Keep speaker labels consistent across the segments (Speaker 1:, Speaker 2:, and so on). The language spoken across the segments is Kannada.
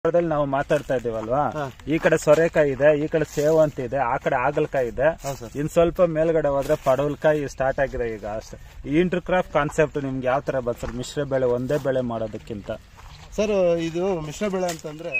Speaker 1: ದಲ್ಲಿ ನಾವು ಮಾತಾಡ್ತಾ ಇದೀವಲ್ವಾ ಈ ಕಡೆ ಸೊರೆಕಾಯಿ ಇದೆ ಈ ಕಡೆ ಸೇವಂತಿ ಇದೆ ಆ ಕಡೆ ಹಾಗಲಕಾಯಿ ಇದೆ ಇನ್ ಸ್ವಲ್ಪ ಮೇಲ್ಗಡೆ ಹೋದ್ರೆ ಪಡವಲ್ಕಾಯಿ ಸ್ಟಾರ್ಟ್ ಆಗಿದೆ ಈಗ ಅಷ್ಟೇ ಈ ಇಂಟರ್ ಕ್ರಾಫ್ಟ್ ಕಾನ್ಸೆಪ್ಟ್ ನಿಮ್ಗೆ ಯಾವ ತರ ಬಂತು ಸರ್ ಮಿಶ್ರ ಬೆಳೆ ಒಂದೇ ಬೆಳೆ ಮಾಡೋದಕ್ಕಿಂತ
Speaker 2: ಸರ್ ಇದು ಮಿಶ್ರ ಬೆಳೆ ಅಂತಂದ್ರೆ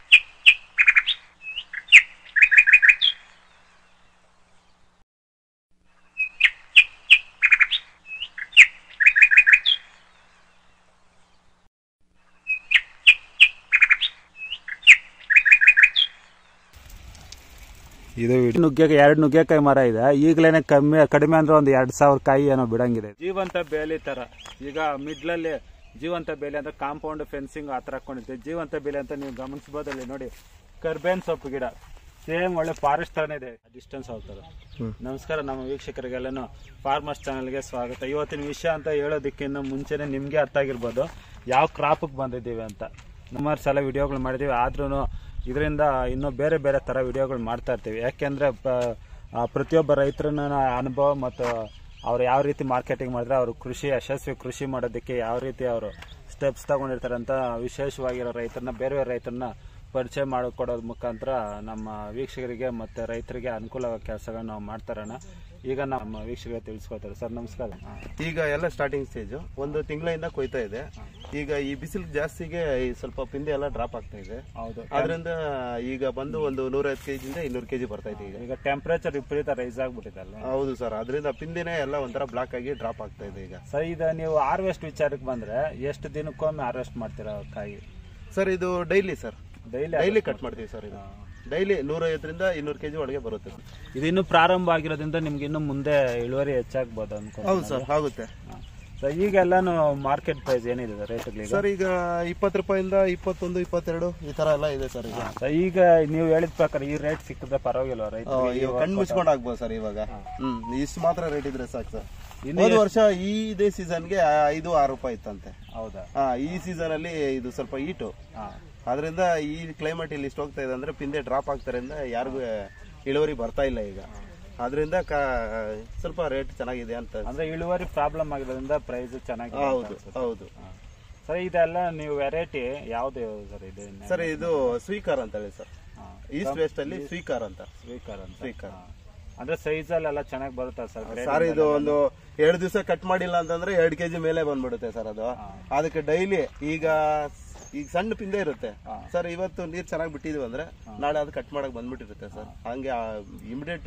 Speaker 1: ಇದು ನುಗ್ಗೆ ಎರಡು ನುಗ್ಗೆಕಾಯಿ ಮರ ಇದೆ ಈಗಲೇನೆ ಕಮ್ಮಿ ಕಡಿಮೆ ಅಂದ್ರೆ ಒಂದು ಎರಡ್ ಸಾವಿರ ಕಾಯಿ ಏನೋ ಬಿಡಂಗಿದೆ ಜೀವಂತ ಬೇಲಿ ತರ ಈಗ ಮಿಡ್ಲಲ್ಲಿ ಜೀವಂತ ಬೇಲಿ ಅಂದ್ರೆ ಕಾಂಪೌಂಡ್ ಫೆನ್ಸಿಂಗ್ ಆ ತರ ಹಾಕೊಂಡಿರ್ತೀವಿ ಜೀವಂತ ಬೇಲಿ ಅಂತ ನೀವು ಗಮನಿಸಬಹುದು ಅಲ್ಲಿ ನೋಡಿ ಕರ್ಬೇನ್ ಸೊಪ್ಪು ಗಿಡ ಸೇಮ್ ಒಳ್ಳೆ ಫಾರೆಸ್ಟ್ ತರನೇ ಇದೆ ಡಿಸ್ಟೆನ್ಸ್ ಹೋಗ್ತಾರೆ ನಮಸ್ಕಾರ ನಮ್ಮ ವೀಕ್ಷಕರಿಗೆಲ್ಲನೂ ಫಾರ್ಮರ್ಸ್ ಚಾನಲ್ಗೆ ಸ್ವಾಗತ ಇವತ್ತಿನ ವಿಷಯ ಅಂತ ಹೇಳೋದಕ್ಕಿಂತ ಮುಂಚೆನೆ ನಿಮ್ಗೆ ಅರ್ಥ ಆಗಿರ್ಬೋದು ಯಾವ ಕ್ರಾಪ್ಗೆ ಬಂದಿದ್ದೀವಿ ಅಂತ ಸುಮಾರು ಸಲ ವಿಡಿಯೋಗಳು ಮಾಡಿದೀವಿ ಆದ್ರೂ ಇದರಿಂದ ಇನ್ನೂ ಬೇರೆ ಬೇರೆ ಥರ ವಿಡಿಯೋಗಳು ಮಾಡ್ತಾ ಇರ್ತೀವಿ ಯಾಕೆಂದರೆ ಪ್ರತಿಯೊಬ್ಬ ರೈತರನ್ನ ಅನುಭವ ಮತ್ತು ಅವ್ರು ಯಾವ ರೀತಿ ಮಾರ್ಕೆಟಿಂಗ್ ಮಾಡಿದ್ರೆ ಅವರು ಕೃಷಿ ಯಶಸ್ವಿ ಕೃಷಿ ಮಾಡೋದಕ್ಕೆ ಯಾವ ರೀತಿ ಅವರು ಸ್ಟೆಪ್ಸ್ ತಗೊಂಡಿರ್ತಾರೆ ಅಂತ ವಿಶೇಷವಾಗಿರೋ ರೈತರನ್ನ ಬೇರೆ ಬೇರೆ ರೈತರನ್ನ ಪರಿಚಯ ಮಾಡಿಕೊಡೋದ್ ಮುಖಾಂತರ ನಮ್ಮ ವೀಕ್ಷಕರಿಗೆ ಮತ್ತು ರೈತರಿಗೆ ಅನುಕೂಲವಾದ ಕೆಲಸಗಳನ್ನ ನಾವು ಮಾಡ್ತಾರಣ ಈಗ ನಮ್ಮ ವೀಕ್ಷಕರಿಗೆ ತಿಳಿಸ್ಕೊತಾರೆ ಸರ್ ನಮಸ್ಕಾರ
Speaker 2: ಈಗ ಎಲ್ಲ ಸ್ಟಾರ್ಟಿಂಗ್ ಸ್ಟೇಜ್ ಒಂದು ತಿಂಗಳಿಂದ ಕೊಯ್ತಾ ಇದೆ ಈಗ ಈ ಬಿಸಿಲು ಜಾಸ್ತಿಗೆ ಈ ಸ್ವಲ್ಪ ಪಿಂದೆ ಎಲ್ಲ ಡ್ರಾಪ್ ಆಗ್ತಾ ಇದೆ
Speaker 1: ಹೌದು
Speaker 2: ಅದರಿಂದ ಈಗ ಬಂದು ಒಂದು ನೂರೈವತ್ತು ಕೆಜಿಯಿಂದ ಇನ್ನೂರು ಕೆಜಿ ಬರ್ತಾ ಇದೆ ಈಗ
Speaker 1: ಈಗ ಟೆಂಪರೇಚರ್ ವಿಪರೀತ ರೈಸ್ ಆಗ್ಬಿಟ್ಟಿದೆ ಅಲ್ವಾ
Speaker 2: ಹೌದು ಸರ್ ಅದರಿಂದ ಪಿಂದಿನೇ ಎಲ್ಲ ಒಂಥರ ಬ್ಲಾಕ್ ಆಗಿ ಡ್ರಾಪ್ ಆಗ್ತಾ ಇದೆ ಈಗ
Speaker 1: ಸರ್ ಈಗ ನೀವು ಹಾರ್ವೆಸ್ಟ್ ವಿಚಾರಕ್ಕೆ ಬಂದ್ರೆ ಎಷ್ಟು ದಿನಕ್ಕೊಮ್ಮೆ ಹಾರ್ವೆಸ್ಟ್ ಮಾಡ್ತೀರಾ ಕಾಯಿ
Speaker 2: ಸರ್ ಇದು daily sir
Speaker 1: daily
Speaker 2: daily cut ಮಾಡ್ತೀವಿ ಸರ್ ಇದು ಡೈಲಿ ನೂರೈವತ್ತರಿಂದ ಇನ್ನೂರು ಕೆಜಿ ಒಳಗೆ ಬರುತ್ತೆ ಸರ್
Speaker 1: ಇದು ಇನ್ನು ಪ್ರಾರಂಭ ಆಗಿರೋದ್ರಿಂದ ನಿಮ್ಗೆ ಇನ್ನು ಮುಂದೆ ಇಳುವರಿ ಹೆಚ್ಚಾಗ್ಬೋದು ಅನ್ಕೊ
Speaker 2: ಹೌದು ಸರ್ ಆಗುತ್ತೆ
Speaker 1: ಸೊ ಈಗೆಲ್ಲಾನು ಮಾರ್ಕೆಟ್ ಪ್ರೈಸ್ ಏನಿದೆ ರೇಟ್ಗಳಿಗೆ
Speaker 2: ಸರ್ ಈಗ ಇಪ್ಪತ್ತು ರೂಪಾಯಿಂದ ಇಪ್ಪತ್ತೊಂದು ಇಪ್ಪತ್ತೆರಡು ಈ ತರ ಎಲ್ಲ ಇದೆ ಸರ್ ಈಗ
Speaker 1: ಸೊ ಈಗ ನೀವು ಹೇಳಿದ ಪ್ರಕಾರ ಈ ರೇಟ್ ಸಿಕ್ಕಿದ್ರೆ ಪರವಾಗಿಲ್ವಾ ರೈತ
Speaker 2: ಇವಾಗ ಕಣ್ಣು ಮುಚ್ಕೊಂಡು ಆಗ್ಬೋದು ಸರ್ ಇವಾಗ ಹ್ಮ್ ಇಷ್ಟು ಮಾತ್ರ ರೇಟ್ ಇದ್ರೆ ಸಾಕು ಸರ್ ಹೋದ ವರ್ಷ ಈ ಇದೇ ಸೀಸನ್ಗೆ ಐದು ಆರು ರೂಪಾಯಿ ಇತ್ತಂತೆ
Speaker 1: ಹೌದಾ
Speaker 2: ಹಾ ಈ ಸೀಸನ್ ಅಲ್ಲಿ ಇದು ಸ್ವಲ್ಪ ಈಟು
Speaker 1: ಹಾ
Speaker 2: ಅದರಿಂದ ಈ ಕ್ಲೈಮೇಟ್ ಇಲ್ಲಿ ಇಷ್ಟು ಹೋಗ್ತಾ ಇದೆ ಅಂದ್ರೆ ಪಿಂದೆ ಡ್ರಾಪ್ ಆಗ್ತಾರಿಂದ ಯಾರಿಗೂ ಇಳುವರಿ ಬರ್ತಾ ಇಲ್ಲ ಈಗ ಅದರಿಂದ ಸ್ವಲ್ಪ ರೇಟ್ ಚೆನ್ನಾಗಿದೆ ಅಂತ
Speaker 1: ಅಂದ್ರೆ ಇಳುವರಿ ಪ್ರಾಬ್ಲಮ್ ಆಗಿರೋದ್ರಿಂದ ಪ್ರೈಸ್ ಚೆನ್ನಾಗಿ
Speaker 2: ಹೌದು ಹೌದು
Speaker 1: ಸರ್ ಇದೆಲ್ಲ ನೀವು ವೆರೈಟಿ ಯಾವ್ದು ಸರ್ ಇದು
Speaker 2: ಸರ್ ಇದು ಸ್ವೀಕಾರ್ ಅಂತ ಹೇಳಿ ಸರ್
Speaker 1: ಹಾ.
Speaker 2: ಈಸ್ಟ್ ವೆಸ್ಟ್ ಅಲ್ಲಿ ಸ್ವೀಕಾರ್ ಅಂತ
Speaker 1: ಸ್ವೀಕಾರ ಅಂತ
Speaker 2: ಸ್ವೀಕಾರ್
Speaker 1: ಹಾ. ಅಂದ್ರೆ ಸೈಜ್ ಅಲ್ಲೆಲ್ಲ ಚೆನ್ನಾಗಿ ಬರುತ್ತಾ ಸರ್
Speaker 2: ಸರ್ ಇದು ಒಂದು ಎರಡು ದಿವಸ ಕಟ್ ಮಾಡಿಲ್ಲ ಅಂತಂದ್ರೆ ಎರಡು ಕೆಜಿ ಮೇಲೆ ಬಂದ್ಬಿಡುತ್ತೆ ಸರ್ ಅದು ಅದಕ್ಕೆ ಡೈಲಿ ಈಗ ಈಗ ಸಣ್ಣ ಪಿಂದೆ ಇರುತ್ತೆ ಸರ್ ಇವತ್ತು ನೀರ್ ಚೆನ್ನಾಗಿ ಬಿಟ್ಟಿದ್ವಿ ಅಂದ್ರೆ ನಾಳೆ ಅದು ಕಟ್ ಮಾಡಕ್ ಬಂದ್ಬಿಟ್ಟಿರುತ್ತೆ ಸರ್ ಹಂಗೆ ಇಮಿಡಿಯೇಟ್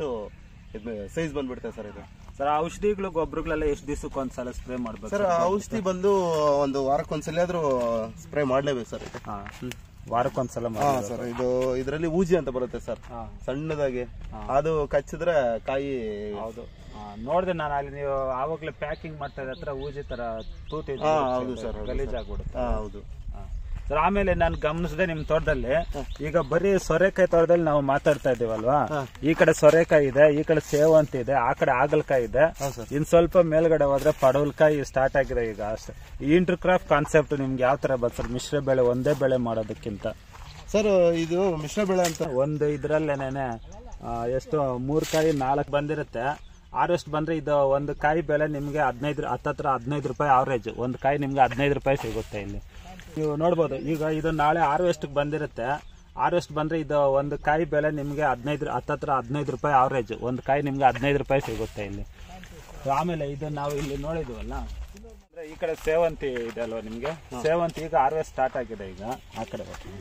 Speaker 2: ಸೈಜ್ ಬಂದ್ಬಿಡುತ್ತೆ ಸರ್ ಇದು
Speaker 1: ಸರ್ ಔಷಧಿಗಳು ಗೊಬ್ಬರಗಳೆಲ್ಲ ಎಷ್ಟು ದಿವಸಕ್ಕೆ ಒಂದ್ಸಲ ಸ್ಪ್ರೇ ಮಾಡ್ಬೇಕು
Speaker 2: ಸರ್ ಔಷಧಿ ಬಂದು ಒಂದು ವಾರಕ್ಕೊಂದ್ಸಲ ಆದ್ರೂ ಸ್ಪ್ರೇ ಮಾಡ್ಲೇಬೇಕು ಸರ್ ಇದು
Speaker 1: ಹಾ. ವಾರಕ್ಕೊಂದ್ಸಲ
Speaker 2: ಹಾ
Speaker 1: ಮಾಡಿ
Speaker 2: ಸರ್ ಇದು ಇದರಲ್ಲಿ ಊಜಿ ಅಂತ ಬರುತ್ತೆ ಸರ್
Speaker 1: ಹಾ.
Speaker 2: ಸಣ್ಣದಾಗಿ ಅದು ಕಚ್ಚಿದ್ರೆ ಕಾಯಿ
Speaker 1: ಹೌದು ಹಾ, ನೋಡ್ದೆ ನಾನು ಅಲ್ಲಿ ನೀವು ಆವಾಗ್ಲೇ ಪ್ಯಾಕಿಂಗ್ ಮಾಡ್ತಾ ಇದ್ದ ಹತ್ರ ಊಜಿ ತರ ತೂತಿ
Speaker 2: ಹಾ ಹೌದು ಸರ್ ಹೌದು
Speaker 1: ಗಲೀಜ್ ಆಗ್ಬಿಡುತ್ತೆ
Speaker 2: ಹಾ ಹೌದು
Speaker 1: ಹಾ. ಸರ್ ಆಮೇಲೆ ನಾನು ಗಮನಿಸಿದೆ ನಿಮ್ ತೋಟದಲ್ಲಿ ಈಗ ಬರೀ ಸೊರೆಕಾಯಿ ತೋಟದಲ್ಲಿ ನಾವು ಮಾತಾಡ್ತಾ ಇದೀವಲ್ವಾ ಈ ಕಡೆ ಸೊರೆಕಾಯಿ ಇದೆ ಈ ಕಡೆ ಸೇವಂತಿ ಇದೆ ಆ ಕಡೆ ಹಾಗಲಕಾಯಿ ಇದೆ ಇನ್ ಸ್ವಲ್ಪ ಮೇಲ್ಗಡೆ ಹೋದ್ರೆ ಪಡವಲ್ಕಾಯಿ ಸ್ಟಾರ್ಟ್ ಆಗಿದೆ ಈಗ ಅಷ್ಟೇ ಈ ಇಂಟರ್ ಕ್ರಾಫ್ಟ್ ಕಾನ್ಸೆಪ್ಟ್ ನಿಮ್ಗೆ ಯಾವ ತರ ಬಂತು ಸರ್ ಮಿಶ್ರ ಬೆಳೆ ಒಂದೇ ಬೆಳೆ ಮಾಡೋದಕ್ಕಿಂತ
Speaker 2: ಸರ್ ಇದು ಮಿಶ್ರ ಬೆಳೆ ಅಂತ
Speaker 1: ಒಂದು ಇದ್ರಲ್ಲೇನೆ ಎಷ್ಟು ಮೂರ್ ಕಾಯಿ ನಾಲ್ಕು ಬಂದಿರುತ್ತೆ ಆರೆಸ್ಟ್ ಬಂದ್ರೆ ಇದು ಒಂದು ಕಾಯಿ ಬೆಲೆ ನಿಮ್ಗೆ ಹದಿನೈದು ಹತ್ತತ್ರ ಹದಿನೈದು ರೂಪಾಯಿ ಆವರೇಜ್ ಒಂದು ಕಾಯಿ ನಿಮ್ಗೆ ಹದಿನೈದು ರೂಪಾಯಿ ಸಿಗುತ್ತೆ ಇಲ್ಲಿ ನೀವು ನೋಡ್ಬೋದು ಈಗ ಇದು ನಾಳೆ ಹಾರ್ವೆಸ್ಟ್ ಬಂದಿರುತ್ತೆ ಹಾರ್ವೆಸ್ಟ್ ಬಂದ್ರೆ ಇದು ಒಂದು ಕಾಯಿ ಬೆಲೆ ನಿಮ್ಗೆ ಹದಿನೈದು ಹತ್ತತ್ರ ಹದಿನೈದು ರೂಪಾಯಿ ಆವರೇಜ್ ಒಂದು ಕಾಯಿ ನಿಮ್ಗೆ ಹದಿನೈದು ರೂಪಾಯಿ ಸಿಗುತ್ತೆ ಇಲ್ಲಿ ಆಮೇಲೆ ಇದು ನಾವು ಇಲ್ಲಿ ನೋಡಿದ್ವಲ್ಲ ಅಂದ್ರೆ ಈ ಕಡೆ ಸೇವಂತಿ ಇದೆ ಅಲ್ವಾ ನಿಮ್ಗೆ ಸೇವಂತಿ ಈಗ ಹಾರ್ವೆಸ್ಟ್ ಸ್ಟಾರ್ಟ್ ಆಗಿದೆ ಈಗ ಆ ಕಡೆ ಬರ್ತೀನಿ.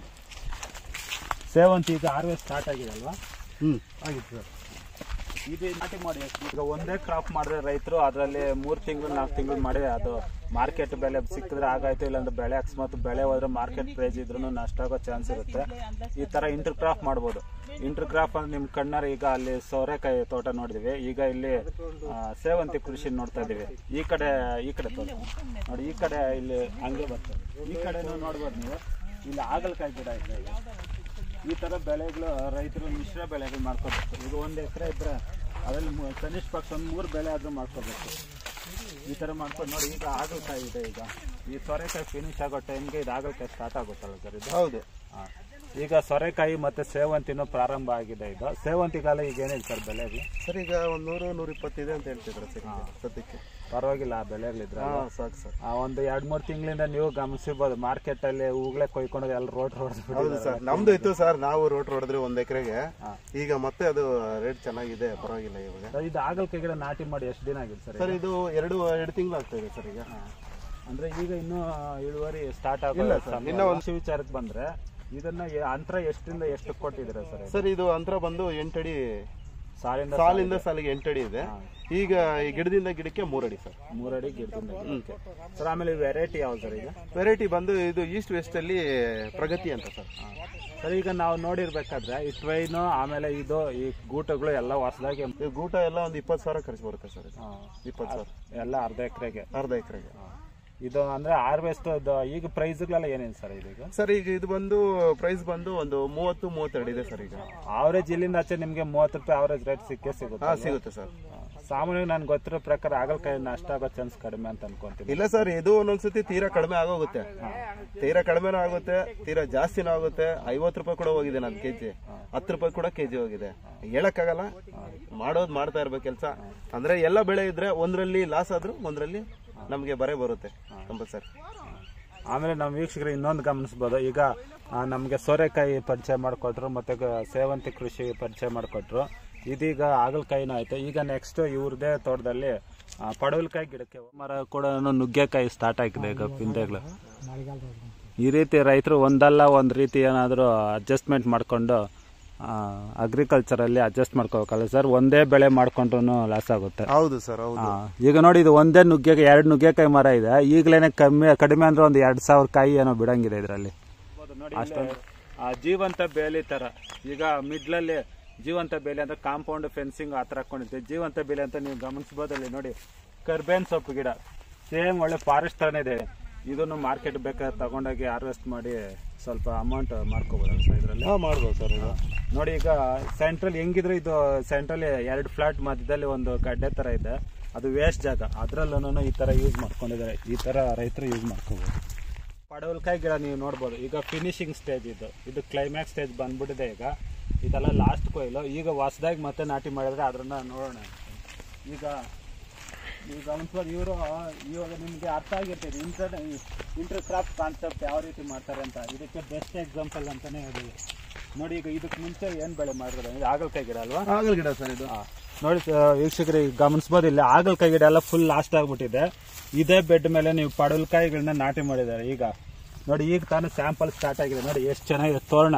Speaker 1: ಸೇವಂತಿ ಈಗ ಹಾರ್ವೆಸ್ಟ್ ಸ್ಟಾರ್ಟ್ ಆಗಿದೆ ಅಲ್ವಾ
Speaker 2: ಹ್ಮ್
Speaker 1: ಆಗಿತ್ತು ಸರ್ ಇದು ನಾಟಿ ಮಾಡಿ ಈಗ ಒಂದೇ ಕ್ರಾಪ್ ಮಾಡಿದ್ರೆ ರೈತರು ಅದರಲ್ಲಿ ಮೂರು ತಿಂಗಳು ನಾಲ್ಕು ತಿಂಗಳು ಮಾಡಿ ಅದು ಮಾರ್ಕೆಟ್ ಬೆಲೆ ಸಿಕ್ಕಿದ್ರೆ ಆಗಾಯ್ತು ಇಲ್ಲಾಂದ್ರೆ ಬೆಳೆ ಅಕಸ್ಮಾತ್ ಬೆಳೆ ಹೋದ್ರೆ ಮಾರ್ಕೆಟ್ ಪ್ರೈಸ್ ಇದ್ರೂ ನಷ್ಟ ಆಗೋ ಚಾನ್ಸ್ ಇರುತ್ತೆ ಈ ತರ ಇಂಟರ್ ಕ್ರಾಪ್ ಮಾಡ್ಬೋದು ಇಂಟರ್ ಕ್ರಾಪ್ ಅಂದ್ರೆ ನಿಮ್ ಕಣ್ಣಾರ ಈಗ ಅಲ್ಲಿ ಸೋರೆಕಾಯಿ ತೋಟ ನೋಡಿದ್ವಿ ಈಗ ಇಲ್ಲಿ ಆ, ಸೇವಂತಿ ಕೃಷಿ ನೋಡ್ತಾ ಇದೀವಿ ಈ ಕಡೆ ಈ ಕಡೆ ತೋಟ ನೋಡಿ ಈ ಕಡೆ ಇಲ್ಲಿ ಹಂಗೆ ಬರ್ತದೆ ಈ ಕಡೆನೂ ನೋಡ್ಬೋದು ನೀವು ಇಲ್ಲಿ ಹಾಗಲಕಾಯಿ ಗಿಡ ಇದೆ ಈಗ. ಈ ತರ ಬೆಳೆಗಳು ರೈತರು ಮಿಶ್ರ ಬೆಳೆಗಳು ಮಾಡ್ಕೋಬೇಕು ಈಗ ಒಂದು ಎಕರೆ ಇದ್ರೆ ಅದ್ರಲ್ಲಿ ಮೂ- ಕನಿಷ್ಠ ಪಕ್ಷ ಒಂದು ಮೂರು ಬೆಳೆ ಆದ್ರೂ ಮಾಡ್ಕೋಬೇಕು ಈ ತರ ಮಾಡ್ಕೊಂಡು ನೋಡಿ ಈಗ ಹಾಗಲಕಾಯಿ ಇದೆ ಈಗ ಈ ಸೊರೆಕಾಯಿ ಫಿನಿಶ್ ಆಗೋ ಟೈಮ್ಗೆ ಇದು ಹಾಗಲಕಾಯಿ ಸ್ಟಾರ್ಟ್ ಆಗುತ್ತಲ್ಲ ಸರ್ ಇದು
Speaker 2: ಹೌದು
Speaker 1: ಹಾ. ಈಗ ಸೊರೆಕಾಯಿ ಮತ್ತೆ ಸೇವಂತಿನೂ ಪ್ರಾರಂಭ ಆಗಿದೆ ಇದು ಸೇವಂತಿಗಾಲ ಈಗ ಏನಿದೆ ಸರ್ ಬೆಲೆಗಳು
Speaker 2: ಸರ್ ಈಗ ಒಂದ್ ನೂರು ನೂರ ಇಪ್ಪತ್ತಿದೆ ಅಂತ ಹೇಳ್ತಿದ್ರು ಸರ್ ಈಗ ಸದ್ಯಕ್ಕೆ
Speaker 1: ಪರವಾಗಿಲ್ಲ ಆ ಬೆಲೆಗಳಿದ್ರೆ
Speaker 2: ಹಾ ಸಾಕು ಸರ್
Speaker 1: ಆ ಒಂದು ಎರಡ್ ಮೂರ್ ತಿಂಗಳಿಂದ ನೀವು ಗಮನಿಸಿರ್ಬೋದು ಮಾರ್ಕೆಟ್ ಅಲ್ಲಿ ಹೂಗಳೇ ಕೊಯ್ಕೊಂಡು ಎಲ್ಲ ರೋಡ್ ರೋಡ್
Speaker 2: ಹೌದು ಸರ್ ನಮ್ದು ಇತ್ತು ಸರ್ ನಾವು ರೋಟ್ ಹೊಡೆದ್ರಿ ಒಂದ್ ಎಕರೆಗೆ ಈಗ ಮತ್ತೆ ಅದು ರೇಟ್ ಚೆನ್ನಾಗಿದೆ ಪರವಾಗಿಲ್ಲ ಇವಾಗ
Speaker 1: ಇದು ಆಗಲ್ಕಾಯಿ ಗಿಡ ನಾಟಿ ಮಾಡಿ ಎಷ್ಟು ದಿನ ಆಗಿದೆ ಸರ್
Speaker 2: ಸರ್ ಇದು ಎರಡು ಎರಡು ತಿಂಗಳು ಆಗ್ತಾ ಇದೆ ಸರ್ ಈಗ
Speaker 1: ಅಂದ್ರೆ ಈಗ ಇನ್ನೂ ಇಳುವರಿ ಸ್ಟಾರ್ಟ್ ಆಗೋಲ್ಲ ಇನ್ನ ಒಂದು ವಿಚಾರಕ್ಕೆ ಬಂದ್ರೆ ಇದನ್ನ ಎ- ಅಂತರ ಎಷ್ಟರಿಂದ ಎಷ್ಟು ಕೊಟ್ಟಿದ್ದೀರಾ ಸರ್
Speaker 2: ಸರ್ ಇದು ಅಂತರ ಬಂದು ಎಂಟಡಿ
Speaker 1: ಸಾಲಿಂದ
Speaker 2: ಸಾಲಿಂದ ಸಾಲಿಗೆ ಎಂಟಡಿ ಇದೆ ಈಗ ಈ ಗಿಡದಿಂದ ಗಿಡಕ್ಕೆ ಮೂರಡಿ ಸರ್
Speaker 1: ಮೂರಡಿ ಗಿಡದಿಂದ ಗಿಡಕ್ಕೆ. ಸರ್ ಆಮೇಲೆ ವೆರೈಟಿ ಯಾವ್ದು ಸರ್ ಈಗ
Speaker 2: ವೆರೈಟಿ ಬಂದು ಇದು ಈಸ್ಟ್ ವೆಸ್ಟ್ ಅಲ್ಲಿ ಪ್ರಗತಿ ಅಂತ ಸರ್
Speaker 1: ಸರ್ ಈಗ ನಾವು ನೋಡಿರ್ಬೇಕಾದ್ರೆ ಈ ಟ್ರೈನು ಆಮೇಲೆ ಇದು ಈ ಗೂಟಗಳು ಎಲ್ಲ ಹೊಸದಾಗಿ
Speaker 2: ಇದು ಗೂಟ ಎಲ್ಲ ಒಂದು ಇಪ್ಪತ್ತು ಸಾವಿರ ಖರ್ಚು ಬರುತ್ತೆ ಸರ್ ಇದು ಇಪ್ಪತ್ತು ಸಾವಿರ
Speaker 1: ಎಲ್ಲ ಅರ್ಧ ಎಕರೆಗೆ
Speaker 2: ಅರ್ಧ ಎಕರೆಗೆ
Speaker 1: ಇದು ಅಂದ್ರೆ ಹಾರ್ವೆಸ್ಟ್ ಈಗ ಪ್ರೈಸ್ಗಳೆಲ್ಲ ಏನೇನು ಸರ್ ಇದೀಗ
Speaker 2: ಸರ್ ಈಗ ಇದು ಬಂದು ಪ್ರೈಸ್ ಬಂದು ಒಂದು ಮೂವತ್ತು ಮೂವತ್ತೆರಡು ಇದೆ ಸರ್ ಈಗ
Speaker 1: ಆವರೇಜ್ ಇಲ್ಲಿಂದ ಆಚೆ ನಿಮ್ಗೆ ಮೂವತ್ತು ರೂಪಾಯಿ ಆವರೇಜ್ ರೇಟ್ ಸಿಕ್ಕೇ ಸಿಗುತ್ತೆ
Speaker 2: ಹಾ ಸಿಗುತ್ತೆ ಸರ್
Speaker 1: ಸಾಮಾನ್ಯವಾಗಿ ನನ್ಗೆ ಗೊತ್ತಿರೋ ಪ್ರಕಾರ ಆಗಲ್ಕಾಯಿ ನಷ್ಟ ಆಗೋ ಚಾನ್ಸ್ ಕಡಿಮೆ ಅಂತ ಅನ್ಕೊಂತೀನಿ
Speaker 2: ಇಲ್ಲ ಸರ್ ಇದು ಒಂದೊಂದ್ಸತಿ ತೀರಾ ಕಡಿಮೆ ಆಗೋಗುತ್ತೆ ತೀರಾ ಕಡಿಮೆನೂ ಆಗುತ್ತೆ ತೀರಾ ಜಾಸ್ತಿನೂ ಆಗುತ್ತೆ ಐವತ್ತು ರೂಪಾಯಿ ಕೂಡ ಹೋಗಿದೆ ನನ್ನ ಕೆಜಿ ಹತ್ತು ರೂಪಾಯಿ ಕೂಡ ಕೆಜಿ ಹೋಗಿದೆ ಹೇಳಕ್ಕಾಗಲ್ಲ ಮಾಡೋದು ಮಾಡ್ತಾ ಇರ್ಬೇಕು ಕೆಲಸ ಅಂದ್ರೆ ಎಲ್ಲ ಬೆಳೆ ಇದ್ರೆ ಒಂದ್ರಲ್ಲಿ ಲಾಸ್ ಆದ್ರೂ ಒಂದ್ರಲ್ಲಿ ನಮ್ಗೆ ಬರೇ ಬರುತ್ತೆ ಕಂಪಲ್ಸರಿ
Speaker 1: ಆಮೇಲೆ ನಮ್ಮ ವೀಕ್ಷಕರು ಇನ್ನೊಂದು ಗಮನಿಸ್ಬೋದು ಈಗ ಆ, ನಮ್ಗೆ ಸೋರೆಕಾಯಿ ಪರಿಚಯ ಮಾಡಿಕೊಟ್ರು ಮತ್ತೆ ಗ- ಸೇವಂತಿ ಕೃಷಿ ಪರಿಚಯ ಮಾಡಿಕೊಟ್ರು ಇದೀಗ ಆಗಲ್ಕಾಯಿನೂ ಆಯ್ತು ಈಗ ನೆಕ್ಸ್ಟ್ ಇವ್ರದೇ ತೋಟದಲ್ಲಿ ಆ, ಪಡವಲಕಾಯಿ ಗಿಡಕ್ಕೆ ಮರ ಕೂಡ ನುಗ್ಗೆಕಾಯಿ ಸ್ಟಾರ್ಟ್ ಆಗಿದೆ ಈಗ ಪಿಂದೆಗಳು ಈ ರೀತಿ ರೈತರು ಒಂದಲ್ಲ ಒಂದು ರೀತಿ ಏನಾದರೂ ಅಡ್ಜಸ್ಟ್ಮೆಂಟ್ ಮಾಡಿಕೊಂಡು ಅಗ್ರಿಕಲ್ಚರಲ್ಲಿ ಅಡ್ಜಸ್ಟ್ ಮಾಡ್ಕೋಬೇಕಲ್ಲ ಸರ್ ಒಂದೇ ಬೆಳೆ ಮಾಡ್ಕೊಂಡ್ರು ಲಾಸ್ ಆಗುತ್ತೆ
Speaker 2: ಹೌದು ಸರ್ ಹೌದು
Speaker 1: ಆ, ಈಗ ನೋಡಿ ಇದು ಒಂದೇ ನುಗ್ಗೆ ಎರಡು ನುಗ್ಗೆಕಾಯಿ ಮರ ಇದೆ ಈಗಲೇನೆ ಕಮ್ಮಿ ಕಡಿಮೆ ಅಂದ್ರೆ ಒಂದು ಎರಡ್ ಸಾವಿರ ಕಾಯಿ ಏನೋ ಬಿಡಂಗಿದೆ ಇದರಲ್ಲಿ ಅಷ್ಟೊಂದು ಜೀವಂತ ಬೇಲಿ ತರ ಈಗ ಮಿಡ್ಲಲ್ಲಿ ಜೀವಂತ ಬೇಲಿ ಅಂದ್ರೆ ಕಾಂಪೌಂಡ್ ಫೆನ್ಸಿಂಗ್ ಆ ಥರ ಹಾಕೊಂಡಿರ್ತೀವಿ ಜೀವಂತ ಬೇಲಿ ಅಂತ ನೀವು ಗಮನಿಸಬಹುದು ಅಲ್ಲಿ ನೋಡಿ ಕರ್ಬೇನ್ ಸೊಪ್ಪು ಗಿಡ ಸೇಮ್ ಒಳ್ಳೆ ಫಾರೆಸ್ಟ್ ತರನೇ ಇದೆ ಇದನ್ನು ಮಾರ್ಕೆಟ್ ಬೇಕಾದ್ರೆ ತಗೊಂಡೋಗಿ ಹಾರ್ವೆಸ್ಟ್ ಮಾಡಿ ಸ್ವಲ್ಪ ಅಮೌಂಟ್ ಮಾಡ್ಕೋಬೋದು ಸರ್ ಇದರಲ್ಲಿ
Speaker 2: ಹಾ ಮಾಡ್ಬೋದು ಸರ್ ಇದು
Speaker 1: ನೋಡಿ ಈಗ ಸೆಂಟ್ರಲ್ ಹೆಂಗಿದ್ರು ಇದು ಸೆಂಟ್ರಲ್ ಎರಡು ಫ್ಲಾಟ್ ಮಧ್ಯದಲ್ಲಿ ಒಂದು ಗಡ್ಡೆ ತರ ಇದೆ ಅದು ವೇಸ್ಟ್ ಜಾಗ ಅದ್ರಲ್ಲೂ ಈ ತರ ಯೂಸ್ ಮಾಡ್ಕೊಂಡಿದ್ದಾರೆ ಈ ತರ ರೈತರು ಯೂಸ್ ಮಾಡ್ಕೋಬಹುದು ಪಡವಲಕಾಯಿ ಗಿಡ ನೀವು ನೋಡ್ಬೋದು ಈಗ ಫಿನಿಶಿಂಗ್ ಸ್ಟೇಜ್ ಇದು ಇದು ಕ್ಲೈಮ್ಯಾಕ್ಸ್ ಸ್ಟೇಜ್ ಬಂದ್ಬಿಟ್ಟಿದೆ ಈಗ ಇದೆಲ್ಲ ಲಾಸ್ಟ್ ಕೊಯ್ಲು ಈಗ ಹೊಸದಾಗಿ ಮತ್ತೆ ನಾಟಿ ಮಾಡಿದ್ರೆ ಅದನ್ನ ನೋಡೋಣ ಈಗ ನೀವು ಗಮನಿಸ್ಬೋದು ಇವರು ಇವಾಗ ನಿಮಗೆ ಅರ್ಥ ಆಗಿರ್ತದೆ ಇಂಟರ್ ಇಂಟರ್ ಕ್ರಾಫ್ಟ್ ಕಾನ್ಸೆಪ್ಟ್ ಯಾವ ರೀತಿ ಮಾಡ್ತಾರೆ ಅಂತ ಇದಕ್ಕೆ ಬೆಸ್ಟ್ ಎಕ್ಸಾಂಪಲ್ ಅಂತಾನೆ ಹೇಳಿ ನೋಡಿ ಈಗ ಇದಕ್ಕೆ ಮುಂಚೆ ಏನು ಬೆಳೆ ಮಾಡಿರೋದು ಇದು ಆಗಲ್ಕಾಯಿ ಗಿಡ ಅಲ್ವಾ
Speaker 2: ಆಗಲ್ ಗಿಡ ಸರ್ ಇದು
Speaker 1: ಆ, ನೋಡಿ ವೀಕ್ಷಕರಿಗೆ ಗಮನಿಸ್ಬೋದು ಇಲ್ಲಿ ಆಗಲ್ಕಾಯಿ ಗಿಡ ಎಲ್ಲ ಫುಲ್ ಲಾಸ್ಟ್ ಆಗ್ಬಿಟ್ಟಿದೆ ಇದೇ ಬೆಡ್ ಮೇಲೆ ನೀವು ಪಡವಲಕಾಯಿಗಳನ್ನ ನಾಟಿ ಮಾಡಿದ್ದಾರೆ ಈಗ ನೋಡಿ ಈಗ ತಾನು ಸ್ಯಾಂಪಲ್ ಸ್ಟಾರ್ಟ್ ಆಗಿದೆ ನೋಡಿ ಎಷ್ಟು ಚೆನ್ನಾಗಿದೆ ತೋರಣ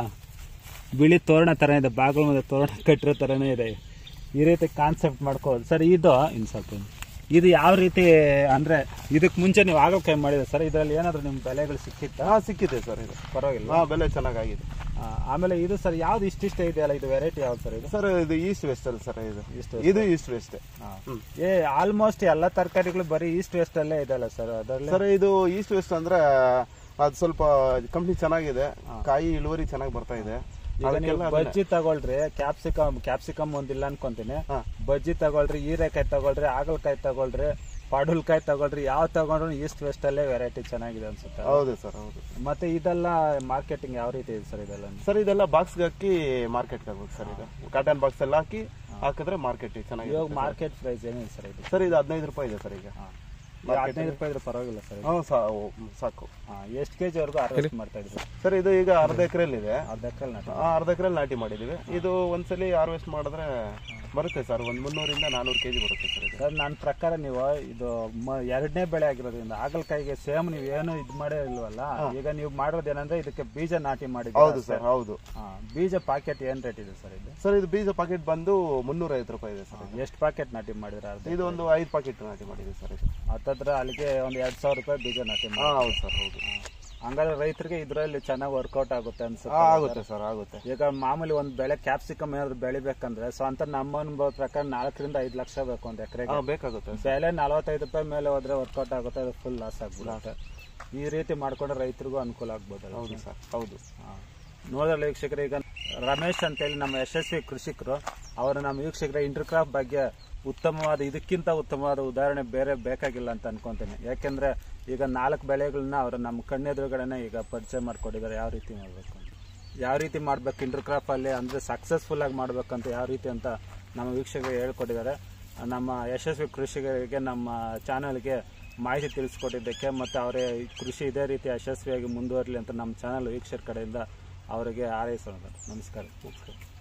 Speaker 1: ಬಿಳಿ ತೋರಣ ತರ ಇದೆ ಬಾಗಿಲು ಮುಂದೆ ತೋರಣ ಕಟ್ಟಿರೋ ತರನೇ ಇದೆ ಈ ರೀತಿ ಕಾನ್ಸೆಪ್ಟ್ ಮಾಡ್ಕೋಬೋದು ಸರ್ ಇದು ಇನ್ನು ಸ್ವಲ್ಪ ಇನ್ನು. ಇದು ಯಾವ ರೀತಿ ಅಂದ್ರೆ ಇದಕ್ಕೆ ಮುಂಚೆ ನೀವು ಆಗಲ್ಕಾಯಿ ಮಾಡಿದ್ರೆ ಸರ್ ಇದರಲ್ಲಿ ಏನಾದ್ರು ನಿಮ್ ಬೆಲೆಗಳು ಸಿಕ್ಕಿತ್ತಾ
Speaker 2: ಹಾ ಸಿಕ್ಕಿದೆ ಸರ್ ಇದು
Speaker 1: ಪರವಾಗಿಲ್ಲ
Speaker 2: ಹಾ ಬೆಲೆ ಚೆನ್ನಾಗಿದೆ
Speaker 1: ಆ, ಆಮೇಲೆ ಇದು ಸರ್ ಯಾವ್ದು ಇಷ್ಟಿಷ್ಟ ಇದೆಯಲ್ಲ ಇದು ವೆರೈಟಿ ಯಾವ್ದು ಸರ್ ಇದು
Speaker 2: ಸರ್ ಇದು ಈಸ್ಟ್ ವೆಸ್ಟ್ ಅಲ್ಲಿ ಸರ್ ಇದು
Speaker 1: East
Speaker 2: ಇದು ಈಸ್ಟ್ ವೆಸ್ಟ್ ಹ್ಮ್.
Speaker 1: ಏ ಆಲ್ಮೋಸ್ಟ್ ಎಲ್ಲ ತರಕಾರಿಗಳು ಬರೀ ಈಸ್ಟ್ ವೆಸ್ಟ್ ಅಲ್ಲೇ ಇದೆಲ್ಲ ಸರ್ ಅದರಲ್ಲಿ
Speaker 2: ಸರ್ ಇದು ಈಸ್ಟ್ ವೆಸ್ಟ್ ಅಂದ್ರೆ ಅದು ಸ್ವಲ್ಪ ಕಂಪ್ನಿ ಚೆನ್ನಾಗಿದೆ ಕಾಯಿ ಇಳುವರಿ ಚೆನ್ನಾಗಿ ಬರ್ತಾ ಇದೆ
Speaker 1: ಈಗ ನೀವು
Speaker 2: ಅದಕ್ಕೆಲ್ಲ
Speaker 1: ಬಜ್ಜಿ ತಗೊಳ್ರಿ ಕ್ಯಾಪ್ಸಿಕಮ್ ಕ್ಯಾಪ್ಸಿಕಮ್ ಒಂದಿಲ್ಲ ಅನ್ಕೊಂತೀನಿ
Speaker 2: ಹಾ.
Speaker 1: ಬಜ್ಜಿ ತಗೊಳ್ರಿ ಹೀರೆಕಾಯಿ ತಗೊಳ್ರಿ ಆಗಲ್ಕಾಯಿ ತಗೊಳ್ರಿ ಪಡವಲ್ಕಾಯಿ ತಗೊಳ್ರಿ ಯಾವ ತಗೊಂಡ್ರು ಈಸ್ಟ್ ವೆಸ್ಟ್ ಅಲ್ಲೇ ವೆರೈಟಿ ಚೆನ್ನಾಗಿದೆ ಅನ್ಸುತ್ತೆ
Speaker 2: ಹೌದು ಸರ್ ಹೌದು
Speaker 1: ಮತ್ತೆ ಇದೆಲ್ಲ ಮಾರ್ಕೆಟಿಂಗ್ ಯಾವ ರೀತಿ ಇದೆ ಸರ್ ಇದೆಲ್ಲ
Speaker 2: ಸರ್ ಇದೆಲ್ಲ ಬಾಕ್ಸ್ಗೆ ಹಾಕಿ ಮಾರ್ಕೆಟ್ಗೆ ಹಾಕ್ಬೇಕು ಸರ್ ಇದು ಕಾಟನ್ ಬಾಕ್ಸ್ ಎಲ್ಲ ಹಾಕಿ ಹಾಕಿದ್ರೆ ಮಾರ್ಕೆಟ್ ಚೆನ್ನಾಗಿದೆ
Speaker 1: ಇವಾಗ ಮಾರ್ಕೆಟ್ ಪ್ರೈಸ್ ಏನಿದೆ ಸರ್ ಇದು
Speaker 2: ಸರ್ ಇದು ಹದಿನೈದು ರೂಪಾಯಿ ಇದೆ ಸರ್ ಈಗ
Speaker 1: ಈಗ ಹದಿನೈದು ರೂಪಾಯಿ ಇದ್ರೆ ಪರವಾಗಿಲ್ಲ ಸರ್
Speaker 2: ಹ್ಞೂ ಸಾ- ಓ, ಹ್ಮ್, ಸಾಕು
Speaker 1: ಎಷ್ಟು ಕೆ ಜಿವರೆಗೂ ಹಾರ್ವೆಸ್ಟ್ ಮಾಡ್ತಾ ಇದ್ರು
Speaker 2: ಸರ್ ಇದು ಈಗ ಅರ್ಧ ಎಕರೆಯಲ್ಲಿ ಇದೆ
Speaker 1: ಅರ್ಧ ಎಕರೆ ನಾಟಿ
Speaker 2: ಆ, ಅರ್ಧ ಎಕರೆಲ್ಲಿ ನಾಟಿ ಮಾಡಿದೀವಿ ಇದು ಒಂದ್ಸಲಿ ಹಾರ್ವೆಸ್ಟ್ ಮಾಡಿದ್ರೆ ಬರುತ್ತೆ ಸರ್ ಒಂದ್ ಮುನ್ನೂರಿಂದ ನಾನೂರು ಕೆಜಿ ಬರುತ್ತೆ ಸರ್ ಇದು
Speaker 1: ಸರ್ ನನ್ನ ಪ್ರಕಾರ ನೀವು ಇದು ಮ- ಎರಡನೇ ಬೆಳೆ ಆಗಿರೋದ್ರಿಂದ ಆಗಲ್ಕಾಯಿಗೆ ಸೇಮ್ ನೀವು ಏನು ಇದು ಮಾಡೇ ಇಲ್ವಲ್ಲ ಈಗ ನೀವು ಮಾಡೋದು ಏನಂದ್ರೆ ಇದಕ್ಕೆ ಬೀಜ ನಾಟಿ ಮಾಡಿದ್ರೆ
Speaker 2: ಹೌದು ಸರ್ ಹೌದು
Speaker 1: ಬೀಜ ಪಾಕೆಟ್ ಏನ್ ರೇಟ್ ಇದೆ ಸರ್ ಇದು
Speaker 2: ಸರ್ ಇದು ಬೀಜ ಪಾಕೆಟ್ ಬಂದು ಮುನ್ನೂರ ಐವತ್ತು ರೂಪಾಯಿ ಇದೆ ಸರ್ ಇದು.
Speaker 1: ಎಷ್ಟು ಪಾಕೆಟ್ ನಾಟಿ ಮಾಡಿದ್ರೆ ಅರ್ಧ
Speaker 2: ಇದು ಒಂದು ಐದು ಪಾಕೆಟ್ ನಾಟಿ ಮಾಡಿದೆ ಸರ್ ಇದು
Speaker 1: ಹತ್ತತ್ರ ಅಲ್ಲಿಗೆ ಒಂದು ಎರಡ್ ಸಾವಿರ ರೂಪಾಯಿ ಬೀಜ ನಾಟಿ
Speaker 2: ಹಾ
Speaker 1: ಮಾಡಿ
Speaker 2: ಹೌದು ಸರ್ ಹೌದು
Speaker 1: ಹಂಗಾದ್ರೆ ರೈತರಿಗೆ ಇದರಲ್ಲಿ ಚೆನ್ನಾಗಿ ವರ್ಕೌಟ್ ಆಗುತ್ತೆ
Speaker 2: ಹಾ
Speaker 1: ಅನ್ಸುತ್ತೆ
Speaker 2: ಆಗುತ್ತೆ ಸರ್ ಆಗುತ್ತೆ
Speaker 1: ಈಗ ಮಾಮೂಲಿ ಒಂದ್ ಬೆಳೆ ಕ್ಯಾಪ್ಸಿಕಮ್ ಏನಾದ್ರು ಬೆಳಿಬೇಕಂದ್ರೆ ಸ್ವಂತ ನಮ್ಮ ಅನುಭವ ಪ್ರಕಾರ ನಾಲ್ಕರಿಂದ ಐದು ಲಕ್ಷ ಬೇಕು ಒಂದ್ ಎಕರೆಗೆ
Speaker 2: ಹಾ ಬೇಕಾಗುತ್ತೆ
Speaker 1: ಬೆಲೆ ನಲವತ್ತೈದು ರೂಪಾಯಿ ಮೇಲೆ ಹೋದ್ರೆ ವರ್ಕೌಟ್ ಆಗುತ್ತೆ ಅದು ಫುಲ್ ಲಾಸ್ ಆಗ್ಬಿಡುತ್ತೆ ಈ ರೀತಿ ಮಾಡ್ಕೊಂಡ್ರೆ ರೈತರಿಗೂ ಅನುಕೂಲ ಆಗ್ಬೋದಲ್ಲ
Speaker 2: ಹೌದು ಸರ್ ಹೌದು
Speaker 1: ನೋಡಲ್ಲ ವೀಕ್ಷಕರು ಈಗ ರಮೇಶ್ ಅಂತೇಳಿ ನಮ್ಮ ಯಶಸ್ವಿ ಕೃಷಿಕರು ಅವರು ನಮ್ಮ ವೀಕ್ಷಕರ ಇಂಟರ್ಕ್ರಾಫ್ಟ್ ಬಗ್ಗೆ ಉತ್ತಮವಾದ ಇದಕ್ಕಿಂತ ಉತ್ತಮವಾದ ಉದಾಹರಣೆ ಬೇರೆ ಬೇಕಾಗಿಲ್ಲ ಅಂತ ಅನ್ಕೊಂತೀನಿ ಯಾಕೆಂದ್ರೆ ಈಗ ನಾಲ್ಕು ಬೆಳೆಗಳನ್ನ ಅವರು ನಮ್ಮ ಕಣ್ಣೆದುರುಗಡೆನೆ ಈಗ ಪರಿಚಯ ಮಾಡ್ಕೊಟ್ಟಿದ್ದಾರೆ ಯಾವ ರೀತಿ ಮಾಡಬೇಕು ಅಂತ ಯಾವ ರೀತಿ ಮಾಡ್ಬೇಕು ಇಂಟರ್ ಕ್ರಾಪ್ ಅಲ್ಲಿ ಅಂದ್ರೆ ಸಕ್ಸಸ್ಫುಲ್ ಆಗಿ ಮಾಡ್ಬೇಕಂತ ಯಾವ ರೀತಿ ಅಂತ ನಮ್ಮ ವೀಕ್ಷಕರಿಗೆ ಹೇಳ್ಕೊಟ್ಟಿದ್ದಾರೆ ನಮ್ಮ ಯಶಸ್ವಿ ಕೃಷಿಕರಿಗೆ ನಮ್ಮ ಚಾನಲ್ಗೆ ಮಾಹಿತಿ ತಿಳಿಸ್ಕೊಟ್ಟಿದ್ದಕ್ಕೆ ಮತ್ತು ಅವರೇ ಕೃಷಿ ಇದೇ ರೀತಿ ಯಶಸ್ವಿಯಾಗಿ ಮುಂದುವರಲಿ ಅಂತ ನಮ್ಮ ಚಾನಲ್ ವೀಕ್ಷಕರ ಕಡೆಯಿಂದ ಅವರಿಗೆ ಹಾರೈಸೋಣ ನಮಸ್ಕಾರ